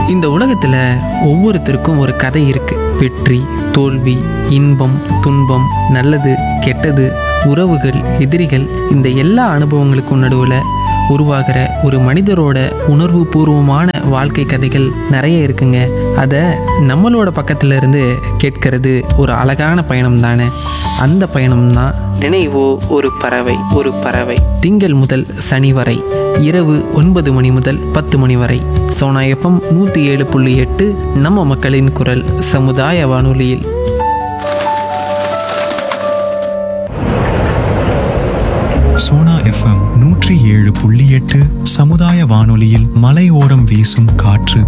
இந்த உலகத்தில் ஒவ்வொருத்தருக்கும் ஒரு கதை இருக்கு வெற்றி தோல்வி இன்பம் துன்பம் நல்லது கெட்டது உறவுகள் எதிரிகள் இந்த எல்லா அனுபவங்களுக்கும் நடுவில் உருவாகிற ஒரு மனிதரோட உணர்வு பூர்வமான வாழ்க்கை கதைகள் நிறைய இருக்குங்க அதை நம்மளோட பக்கத்துல இருந்து கேட்கறது ஒரு அழகான பயணம் தானே அந்த பயணம் தான் நினைவோ ஒரு பறவை ஒரு பறவை திங்கள் முதல் சனி வரை இரவு ஒன்பது மணி முதல் பத்து மணி வரை சோனா எஃப்எம் நூற்றி ஏழு புள்ளி எட்டு நம்ம மக்களின் குரல் சமுதாய வானொலியில் சோனா எஃப்எம் நூற்றி ஏழு புள்ளி எட்டு சமுதாய வானொலியில் மலையோரம் வீசும் காற்று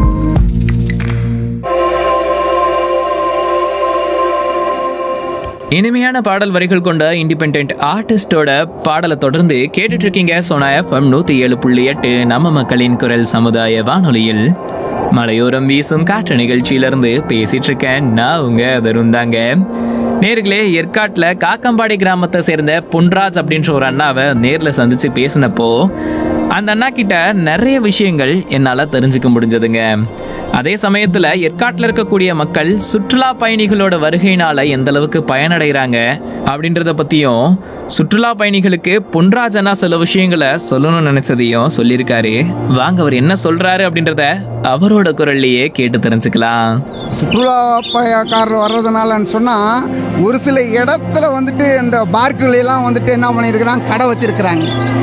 இனிமையான பாடல் வரிகள் கொண்ட இண்டிபெண்ட் ஆர்டிஸ்டோட பாடலை தொடர்ந்து கேட்டுட்டு இருக்கீங்க சோனா எஃப்எம் நூத்தி ஏழு புள்ளி எட்டு நம்ம மக்களின் குரல் சமுதாய வானொலியில் மலையோரம் வீசும் காற்று நிகழ்ச்சியிலிருந்து பேசிட்டு இருக்கேன் நான் உங்க தருந்தாங்க நேர்களே ஏற்காட்டுல காக்கம்பாடி கிராமத்தை சேர்ந்த பொன்ராஜ் அப்படின்ற ஒரு அண்ணாவை நேர்ல சந்திச்சு பேசினப்போ அந்த அண்ணா கிட்ட நிறைய விஷயங்கள் என்னால தெரிஞ்சுக்க முடிஞ்சதுங்க அதே சமயத்துல ஏற்காட்டுல இருக்கக்கூடிய மக்கள் சுற்றுலா பயணிகளோட வருகையினால எந்த அளவுக்கு பயனடைகிறாங்க அப்படின்றத பத்தியும் சுற்றுலா பயணிகளுக்கு பொன்ராஜனா சில விஷயங்களை சொல்லணும்னு நினைச்சதையும் சொல்லியிருக்காரு வாங்க அவர் என்ன சொல்றாரு அப்படின்றத அவரோட குரல்லையே கேட்டு தெரிஞ்சுக்கலாம் சுற்றுலா பயக்காரர் வர்றதுனாலன்னு சொன்னால் ஒரு சில இடத்துல வந்துட்டு இந்த பார்க்குலாம் வந்துட்டு என்ன பண்ணியிருக்கிறாங்க கடை வச்சிருக்கிறாங்க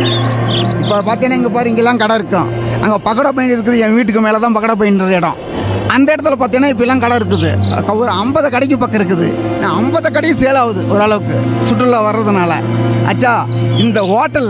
இப்போ பார்த்தீங்கன்னா இங்கே பாரு இங்கெல்லாம் கடை இருக்கும் அங்கே பக்கடை பையன் இருக்குது என் வீட்டுக்கு மேலே தான் பக்கடை பையன்ற இடம் அந்த இடத்துல பார்த்தீங்கன்னா இப்பெல்லாம் கடை இருக்குது அக்க- ஒரு ஐம்பது கடைக்கு பக்கம் இருக்குது ஐம்பது கடையும் சேல் ஆகுது ஓரளவுக்கு சுற்றுலா வர்றதுனால அச்சா இந்த ஹோட்டல்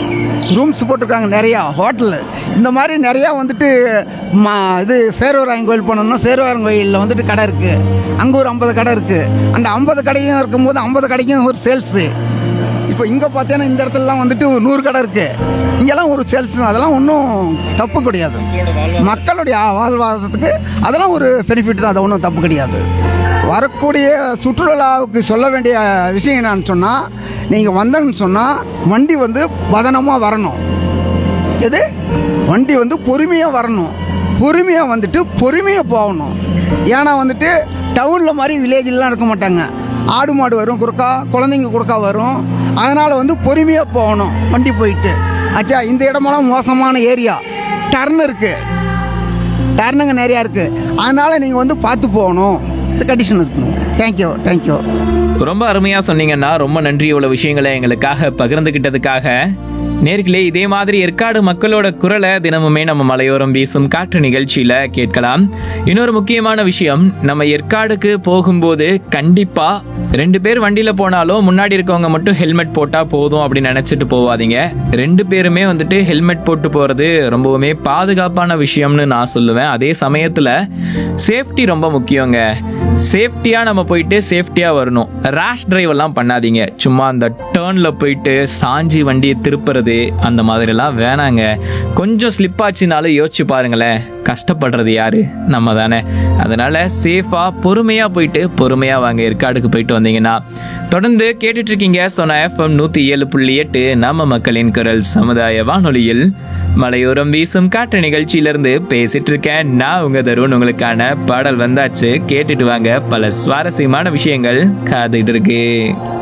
ரூம்ஸ் போட்டிருக்காங்க நிறையா ஹோட்டல் இந்த மாதிரி நிறையா வந்துட்டு மா இது சேர்வராயன் கோயில் போனோம்னா சேர்வராயன் கோயிலில் வந்துட்டு கடை இருக்குது அங்கே ஒரு ஐம்பது கடை இருக்குது அந்த ஐம்பது கடையும் இருக்கும்போது ஐம்பது கடைக்கும் ஒரு சேல்ஸு இப்போ இங்கே பார்த்தீங்கன்னா இந்த இடத்துலலாம் வந்துட்டு ஒரு நூறு கடை இருக்குது இங்கெல்லாம் ஒரு சேல்ஸ் அதெல்லாம் ஒன்றும் தப்பு கிடையாது மக்களுடைய வாழ்வாதாரத்துக்கு அதெல்லாம் ஒரு பெனிஃபிட் தான் அது ஒன்றும் தப்பு கிடையாது வரக்கூடிய சுற்றுலாவுக்கு சொல்ல வேண்டிய விஷயம் என்னன்னு சொன்னால் நீங்கள் வந்தேன்னு சொன்னால் வண்டி வந்து பதனமாக வரணும் எது வண்டி வந்து பொறுமையாக வரணும் பொறுமையாக வந்துட்டு பொறுமையாக போகணும் ஏன்னா வந்துட்டு டவுனில் மாதிரி வில்லேஜ்லாம் இருக்க மாட்டாங்க ஆடு மாடு வரும் குறுக்கா குழந்தைங்க குறுக்கா வரும் அதனால் வந்து பொறுமையாக போகணும் வண்டி போயிட்டு அச்சா இந்த இடமெல்லாம் மோசமான ஏரியா டர்ன் இருக்குது டர்னுங்க நிறையா இருக்குது அதனால் நீங்கள் வந்து பார்த்து போகணும் இந்த கண்டிஷன் இருக்கணும் தேங்க்யூ தேங்க்யூ ரொம்ப அருமையா சொன்னீங்கன்னா ரொம்ப நன்றி இவ்வளவு விஷயங்களை எங்களுக்காக பகிர்ந்துகிட்டதுக்காக நேர்களே இதே மாதிரி ஏற்காடு மக்களோட குரலை தினமுமே நம்ம மலையோரம் வீசும் காற்று நிகழ்ச்சியில கேட்கலாம் இன்னொரு முக்கியமான விஷயம் நம்ம ஏற்காடுக்கு போகும்போது கண்டிப்பா ரெண்டு பேர் வண்டியில போனாலும் முன்னாடி இருக்கவங்க மட்டும் ஹெல்மெட் போட்டா போதும் அப்படின்னு நினைச்சிட்டு போவாதீங்க ரெண்டு பேருமே வந்துட்டு ஹெல்மெட் போட்டு போறது ரொம்பவுமே பாதுகாப்பான விஷயம்னு நான் சொல்லுவேன் அதே சமயத்துல சேஃப்டி ரொம்ப முக்கியங்க சேஃப்டியாக நம்ம போயிட்டு சேஃப்டியாக வரணும் ரேஷ் டிரைவ் எல்லாம் பண்ணாதீங்க சும்மா அந்த டேர்னில் போயிட்டு சாஞ்சி வண்டியை திருப்புறது அந்த மாதிரிலாம் வேணாங்க கொஞ்சம் ஸ்லிப் ஆச்சுனாலும் யோசிச்சு பாருங்களேன் கஷ்டப்படுறது யாரு நம்ம தானே அதனால சேஃபாக பொறுமையாக போயிட்டு பொறுமையாக வாங்க ஏற்காடுக்கு போயிட்டு வந்தீங்கன்னா தொடர்ந்து கேட்டுட்டு இருக்கீங்க சொன்ன எஃப்எம் நூற்றி ஏழு புள்ளி எட்டு நம்ம மக்களின் குரல் சமுதாய வானொலியில் மலையோரம் வீசும் காற்று நிகழ்ச்சியிலிருந்து பேசிட்டு இருக்கேன் நான் உங்க தருண் உங்களுக்கான பாடல் வந்தாச்சு கேட்டுட்டு வாங்க பல சுவாரஸ்யமான விஷயங்கள் காத்துட்டு இருக்கு